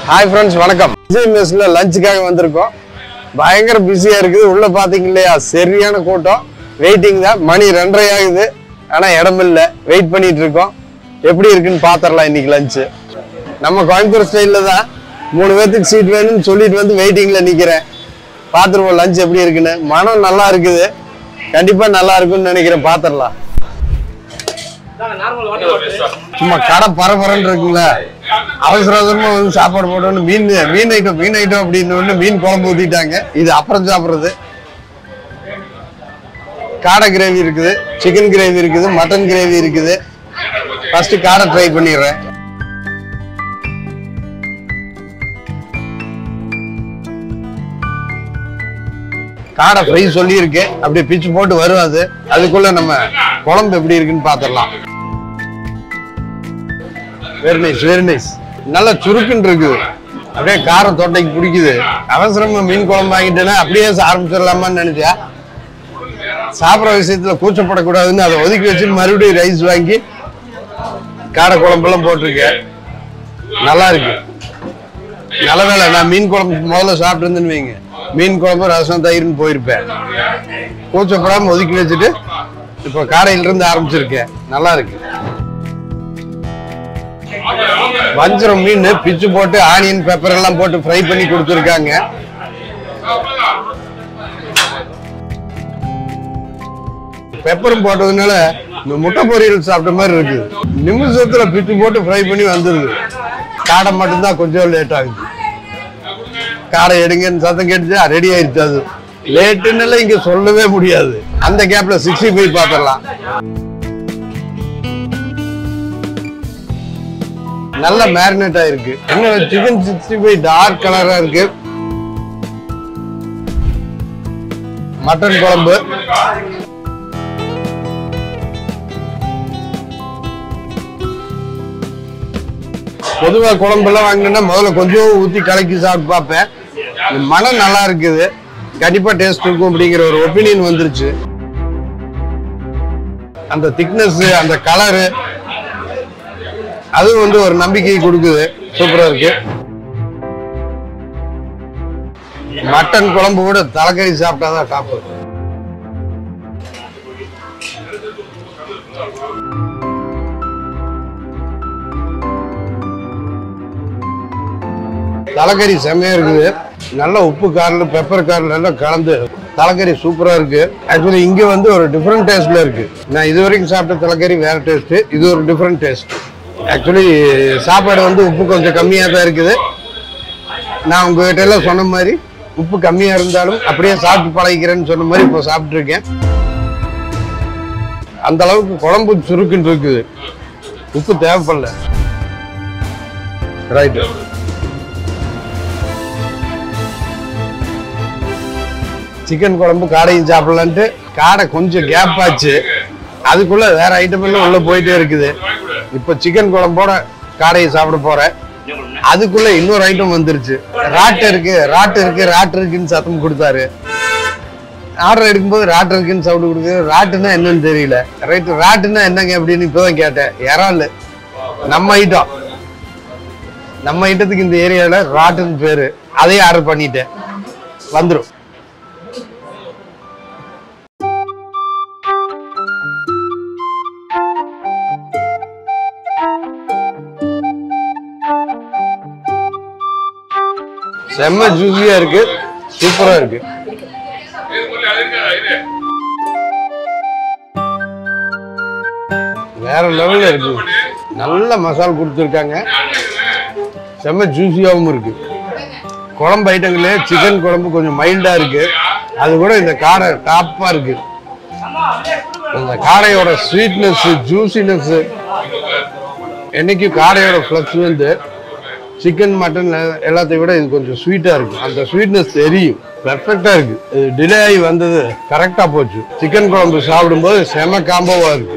hi friends வணக்கம் விஜய் மெஸ்ல லஞ்சுக்காக வந்திருக்கோம் பயங்கர பிஸியா இருக்குது உள்ள பாத்தீங்க இல்லையா சரியான கூட்டம் வெயிட்டிங் தான் மணி ரெண்டரை ஆகுது ஆனா இடம் இல்ல வெயிட் பண்ணிட்டு இருக்கோம் எப்படி இருக்குன்னு பாத்திரலாம் இன்னைக்கு லஞ்சு நம்ம கோயம்புத்தூர் ஸ்டைல்ல தான் மூணு பேர்த்துக்கு சீட் வேணும்னு சொல்லிட்டு வந்து வெயிட்டிங்ல நிக்கிறேன் பாத்துருவோம் லஞ்ச் எப்படி இருக்குன்னு மனம் நல்லா இருக்குது கண்டிப்பா நல்லா இருக்கும்னு நினைக்கிறேன் பாத்திரலாம் சும்மா கடை பரபரன்னு இருக்குங்களா அவசர அவசரமா வந்து சாப்பாடு போட்டோன்னு மீன் மீன் ஐட்டம் மீன் ஐட்டம் அப்படின்னு ஒண்ணு மீன் குழம்பு ஊத்திட்டாங்க இது அப்புறம் சாப்பிடுறது காடை கிரேவி இருக்குது சிக்கன் கிரேவி இருக்குது மட்டன் கிரேவி இருக்குது ஃபர்ஸ்ட் காடை ட்ரை பண்ணிடுறேன் காடை ஃப்ரை சொல்லியிருக்கு அப்படியே பிச்சு போட்டு வரும் அது அதுக்குள்ள நம்ம குழம்பு எப்படி இருக்குன்னு பார்த்துடலாம் வெரி நைஸ் வெரி நைஸ் நல்லா சுருக்குன்னு இருக்குது அப்படியே காரம் தொட்டைக்கு பிடிக்குது அவசரமா மீன் குழம்பு வாங்கிட்டேன்னா அப்படியே ஆரம்பிச்சிடலாமான்னு நினைச்சா சாப்பிட்ற விஷயத்துல கூச்சப்படக்கூடாதுன்னு அதை ஒதுக்கி வச்சுட்டு மறுபடியும் ரைஸ் வாங்கி காடை குழம்பெல்லாம் போட்டிருக்கேன் நல்லா இருக்கு நல்ல வேலை நான் மீன் குழம்பு முதல்ல சாப்பிட்டு வைங்க மீன் குழம்பு ரசம் தயிர்னு போயிருப்பேன் கூச்சப்படாம ஒதுக்கி வச்சுட்டு இப்போ காரையில இருந்து ஆரம்பிச்சிருக்கேன் நல்லா இருக்கு வஞ்சரம் மீன் பிச்சு போட்டு ஆனியன் பெப்பர் எல்லாம் போட்டு ஃப்ரை பண்ணி கொடுத்துருக்காங்க பெப்பரும் போட்டதுனால இந்த முட்டை பொரியல் சாப்பிட்ட மாதிரி இருக்கு நிமிஷத்துல பிச்சு போட்டு ஃப்ரை பண்ணி வந்துருது காடை மட்டும்தான் கொஞ்சம் லேட் ஆகுது காடை எடுங்கன்னு சத்தம் கேட்டுச்சா ரெடி ஆயிடுச்சு அது லேட்டுன்னு இங்க சொல்லவே முடியாது அந்த கேப்ல சிக்ஸ்டி ஃபைவ் பார்த்துடலாம் நல்ல மேரினேட் ஆயிருக்கு என்ன சிக்கன் சிக்ஸ்டி ஃபைவ் டார்க் கலரா இருக்கு மட்டன் குழம்பு பொதுவா குழம்பெல்லாம் வாங்கினா முதல்ல கொஞ்சம் ஊத்தி கலக்கி சாப்பிட்டு பார்ப்பேன் இந்த மனம் நல்லா இருக்குது கண்டிப்பா டேஸ்ட் இருக்கும் அப்படிங்கிற ஒரு ஒப்பீனியன் வந்துருச்சு அந்த திக்னஸ் அந்த கலரு அதுவும் வந்து ஒரு நம்பிக்கை கொடுக்குது சூப்பரா இருக்கு மட்டன் குழம்பு கூட தலைக்கறி சாப்பிட்டாதான் டாப்பு தலைக்கறி செம்மையா இருக்குது நல்ல உப்பு காரில் பெப்பர் காரில் எல்லாம் கலந்து தலைக்கறி சூப்பரா இருக்கு ஆக்சுவலி இங்க வந்து ஒரு டிஃப்ரெண்ட் டேஸ்ட்ல இருக்கு நான் இது வரைக்கும் சாப்பிட்ட தலைக்கறி வேற டேஸ்ட் இது ஒரு டிஃப்ரெண்ட் டேஸ்ட் ஆக்சுவலி சாப்பாடு வந்து உப்பு கொஞ்சம் கம்மியா தான் இருக்குது நான் உங்ககிட்ட எல்லாம் சொன்ன மாதிரி உப்பு கம்மியா இருந்தாலும் அப்படியே சாப்பிட்டு பழகிக்கிறேன்னு சொன்ன மாதிரி இப்போ சாப்பிட்டு இருக்கேன் அந்த அளவுக்கு குழம்பு சுருக்குன்னு இருக்குது உப்பு தேவைப்படல ரைட்டு சிக்கன் குழம்பு காடையும் சாப்பிடலான்ட்டு காடை கொஞ்சம் கேப் ஆச்சு அதுக்குள்ள வேற ஐட்டம் எல்லாம் உள்ள போயிட்டே இருக்குது இப்போ சிக்கன் குழம்போட காடையை சாப்பிட போறேன் அதுக்குள்ள இன்னொரு ஐட்டம் வந்துருச்சு ராட்டு இருக்கு ராட்டு இருக்கு ராட்டு இருக்குன்னு சத்தம் கொடுத்தாரு ஆர்டர் எடுக்கும்போது ராட்டு இருக்குன்னு சவுண்ட் கொடுக்குது ராட்டுன்னா என்னன்னு தெரியல ரைட்டு ராட்டுன்னா என்னங்க அப்படின்னு இப்போதான் கேட்டேன் இறால் நம்ம ஐட்டம் நம்ம ஐட்டத்துக்கு இந்த ஏரியாவில் ராட்டுன்னு பேரு அதையும் ஆர்டர் பண்ணிட்டேன் வந்துடும் செம்ம ஜூஸியா இருக்கு சூப்பரா இருக்கு வேற லெவல்ல இருக்கு நல்ல மசாலா கொடுத்துருக்காங்க செம்ம ஜூஸியாவும் இருக்கு குழம்பு ஐட்டங்களே சிக்கன் குழம்பு கொஞ்சம் மைல்டா இருக்கு அது கூட இந்த காடை டாப்பா இருக்கு இந்த காடையோட ஸ்வீட்னஸ் ஜூசினஸ் என்னைக்கும் காடையோட ஃப்ளக்ஸ் வந்து சிக்கன் மட்டன் எல்லாத்தையும் விட இது கொஞ்சம் ஸ்வீட்டா இருக்கு அந்த ஸ்வீட்னஸ் தெரியும் பெர்ஃபெக்டா இருக்கு இது டிலே ஆகி வந்தது கரெக்டா போச்சு சிக்கன் குழம்பு சாப்பிடும்போது செம காம்போவா இருக்கு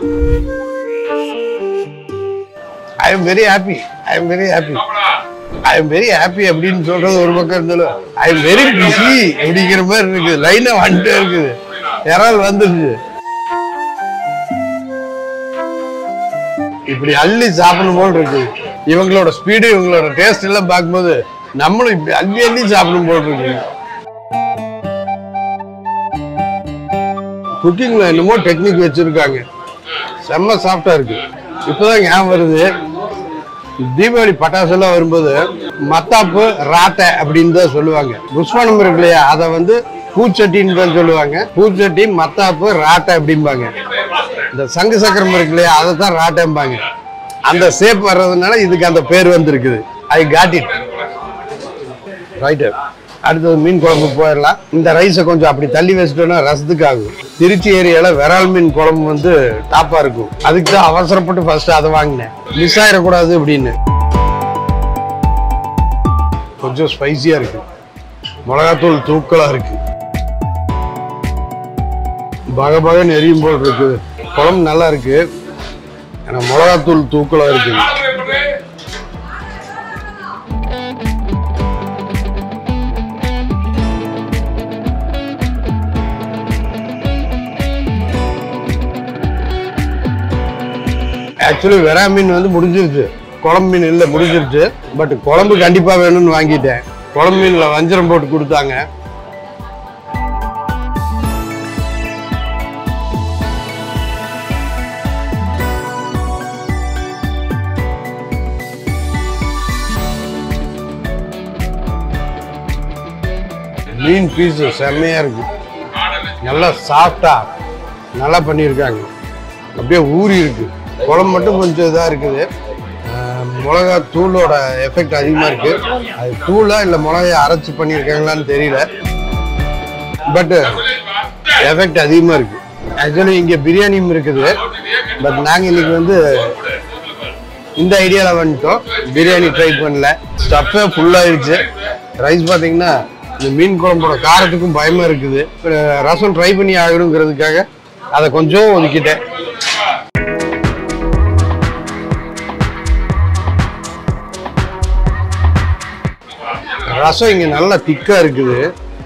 I am very happy I am very happy I am very happy அப்படின்னு சொல்றது ஒரு பக்கம் இருந்தாலும் ஐ எம் வெரி பிஸி அப்படிங்கிற மாதிரி இருக்குது லைனா வந்துட்டே இருக்குது யாராவது வந்துருச்சு இப்படி அள்ளி சாப்பிடணும் போல் இருக்கு இவங்களோட ஸ்பீடு இவங்களோட டேஸ்ட் எல்லாம் பார்க்கும்போது நம்மளும் இப்படி அள்ளி அள்ளி சாப்பிடும் போல் இருக்கு குக்கிங்ல என்னமோ டெக்னிக் வச்சிருக்காங்க செம்ம சாஃப்டா இருக்கு இப்போதான் ஞாபகம் வருது தீபாவளி பட்டாசெல்லாம் வரும்போது மத்தாப்பு ராட்டை அப்படின்னு தான் சொல்லுவாங்க புஷ்வானம் இருக்கு இல்லையா அதை வந்து பூச்சட்டின்னு தான் சொல்லுவாங்க பூச்சட்டி மத்தாப்பு ராட்டை அப்படிம்பாங்க இந்த சங்கு சக்கரம் இருக்கு இல்லையா அதை தான் ராட்டைம்பாங்க அந்த ஷேப் வர்றதுனால இதுக்கு அந்த பேர் வந்திருக்குது ஐ காட் இட் ரைட்டு அடுத்தது மீன் குழம்பு போயிடலாம் இந்த ரைஸை கொஞ்சம் அப்படி தள்ளி வச்சுட்டோம்னா ரசத்துக்கு ஆகும் திருச்சி ஏரியால விரால் மீன் குழம்பு வந்து டாப்பா இருக்கும் அதுக்கு தான் அவசரப்பட்டு ஃபர்ஸ்ட் அதை வாங்கினேன் மிஸ் ஆயிடக்கூடாது அப்படின்னு கொஞ்சம் ஸ்பைசியா இருக்கு மிளகாத்தூள் தூக்கலா இருக்கு பக பகன்னு எரியும் போல் இருக்குது குழம்பு நல்லா இருக்கு ஆனா மிளகாத்தூள் தூக்கலா இருக்குது ஆக்சுவலி வெறா மீன் வந்து முடிஞ்சிருச்சு குழம்பு மீன் இல்லை முடிஞ்சிருச்சு பட் குழம்பு கண்டிப்பாக வேணும்னு வாங்கிட்டேன் குழம்பு மீனில் வஞ்சரம் போட்டு கொடுத்தாங்க மீன் பீஸ் செம்மையாக இருக்கு நல்லா சாஃப்டா நல்லா பண்ணியிருக்காங்க அப்படியே ஊறி இருக்கு குழம்பு மட்டும் கொஞ்சம் இதாக இருக்குது ஆஹ் மிளகா தூளோட எஃபெக்ட் அதிகமாக இருக்கு அது தூளா இல்லை மிளகாயை அரைச்சி பண்ணியிருக்காங்களான்னு தெரியல பட் எஃபெக்ட் அதிகமாக இருக்கு ஆக்சுவலி இங்கே பிரியாணியும் இருக்குது பட் நாங்கள் இன்னைக்கு வந்து இந்த ஐடியாவில் வந்துட்டோம் பிரியாணி ட்ரை பண்ணல ஸ்டஃப்பே ஃபுல்லாகிடுச்சு ரைஸ் பார்த்தீங்கன்னா இந்த மீன் குழம்போட காரத்துக்கும் பயமாக இருக்குது அஹ் ரசம் ட்ரை பண்ணி ஆகணுங்கிறதுக்காக அதை கொஞ்சம் ஒதுக்கிட்டேன் ரசம் இங்கே நல்லா திக்காக இருக்குது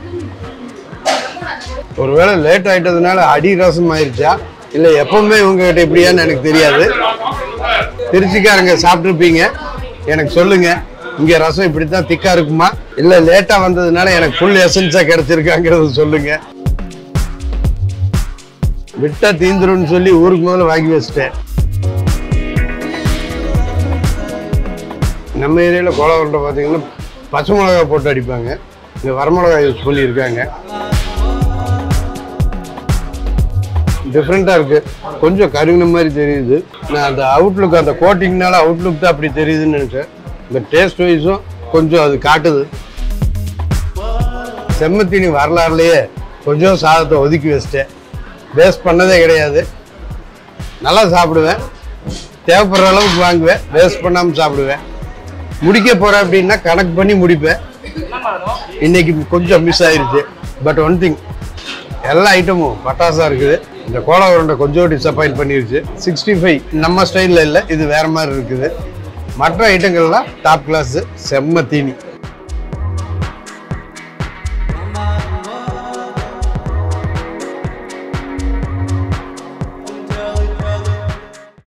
ஒருவேளை லேட் ஆயிட்டதுனால அடி ரசம் ஆயிருச்சா இல்லை எப்பவுமே இவங்ககிட்ட இப்படியான்னு எனக்கு தெரியாது திருச்சிக்காரங்க சாப்பிட்ருப்பீங்க எனக்கு சொல்லுங்க இங்க ரசம் இப்படித்தான் திக்கா இருக்குமா இல்ல லேட்டா வந்ததுனால எனக்கு ஃபுல் எசன்ஸா கிடைச்சிருக்காங்கிறது சொல்லுங்க விட்டா தீந்துரும்னு சொல்லி ஊருக்கு முதல்ல வாங்கி வச்சிட்டேன் நம்ம ஏரியாவில் கோலா உருண்டை பார்த்தீங்கன்னா பச்சை மிளகா போட்டு அடிப்பாங்க இங்கே வரமிளகா யூஸ் பண்ணியிருக்காங்க டிஃப்ரெண்ட்டாக இருக்குது கொஞ்சம் கருகின மாதிரி தெரியுது நான் அந்த அவுட்லுக் அந்த கோட்டிங்னால அவுட்லுக் தான் அப்படி தெரியுதுன்னு நினச்சேன் இந்த டேஸ்ட் வைஸும் கொஞ்சம் அது காட்டுது செம்மத்தீனி வரலாறுலையே கொஞ்சம் சாதத்தை ஒதுக்கி வச்சிட்டேன் வேஸ்ட் பண்ணதே கிடையாது நல்லா சாப்பிடுவேன் தேவைப்படுற அளவுக்கு வாங்குவேன் வேஸ்ட் பண்ணாமல் சாப்பிடுவேன் முடிக்க போகிறேன் அப்படின்னா கணக்கு பண்ணி முடிப்பேன் இன்னைக்கு கொஞ்சம் மிஸ் ஆயிருச்சு பட் ஒன் திங் எல்லா ஐட்டமும் பட்டாசா இருக்குது இந்த கோலா உருண்டை கொஞ்சம் டிசப்பாயிண்ட் பண்ணிருச்சு சிக்ஸ்டி ஃபைவ் நம்ம ஸ்டைலில் இல்லை இது வேற மாதிரி இருக்குது மற்ற ஐட்டங்கள்லாம் டாப் கிளாஸ் செம்ம தீனி